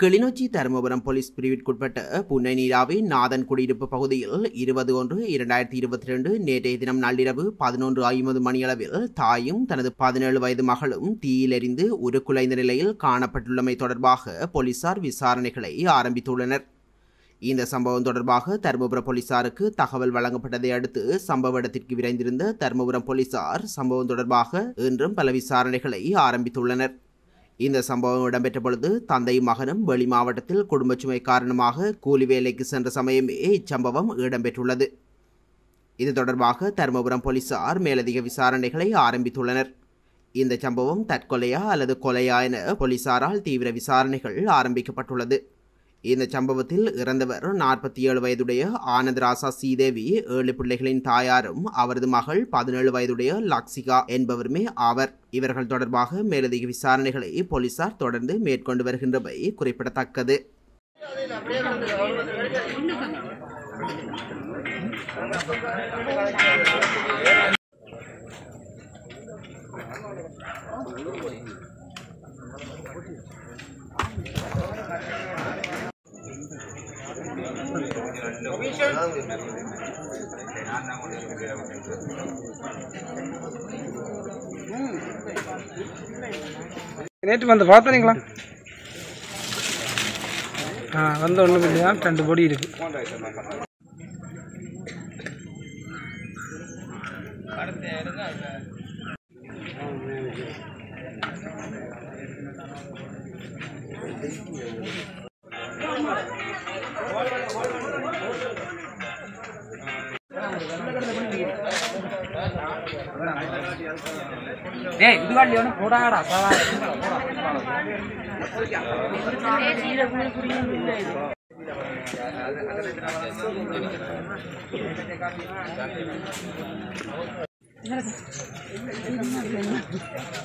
Kilinochchi Dharmapuram police பிரிவிற்குட்பட்ட புன்னை நீராவி நாதன் குடியிருப்பு பகுதியில் இருபது ஒன்று இரண்டாயிரத்தி இருபத்தி ரெண்டு நேற்றைய தினம் நள்ளிரவு பதினொன்று ஐம்பது மணியளவில் தாயும் தனது பதினேழு வயது மகளும் தீயில் எரிந்து உருக்குலைந்த நிலையில் காணப்பட்டுள்ளமை தொடர்பாக போலீசார் விசாரணைகளை ஆரம்பித்துள்ளனர் இந்த சம்பவம் தொடர்பாக தருமபுரம் போலீசாருக்கு தகவல் வழங்கப்பட்டதை அடுத்து சம்பவ இடத்திற்கு விரைந்திருந்த தருமபுரம் போலீசார் சம்பவம் தொடர்பாக இன்றும் பல விசாரணைகளை ஆரம்பித்துள்ளனர் இந்த சம்பவம் இடம்பெற்ற பொழுது தந்தையும் மகனும் வெளி மாவட்டத்தில் குடும்பச் சுமை காரணமாக கூலி வேலைக்கு சென்ற சமயமே இச்சம்பவம் இடம்பெற்றுள்ளது இது தொடர்பாக தருமபுரம் போலீசார் மேலதிக விசாரணைகளை ஆரம்பித்துள்ளனர் இந்த சம்பவம் தற்கொலையா அல்லது கொலையா என போலீசாரால் தீவிர விசாரணைகள் ஆரம்பிக்கப்பட்டுள்ளது இந்த சம்பவத்தில் இறந்தவர் நாற்பத்தி ஏழு வயதுடைய ஆனந்தராசா ஸ்ரீதேவி ஏழு பிள்ளைகளின் தாயாரும் அவரது மகள் பதினேழு வயதுடைய லக்ஸிகா என்பவருமே ஆவர் இவர்கள் தொடர்பாக மேலதிக விசாரணைகளை போலீசார் தொடர்ந்து மேற்கொண்டு வருகின்றமை குறிப்பிடத்தக்கது நேற்று வந்து பார்த்தனீங்களா ஆ வந்து ஒன்றும் இல்லையா ரெண்டு பொடி இருக்கு டேய் இது காட்டி ஒன்று போடாடா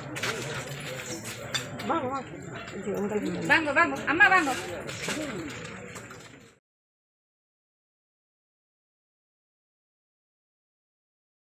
வாங்க வாங்க அம்மா வாங்க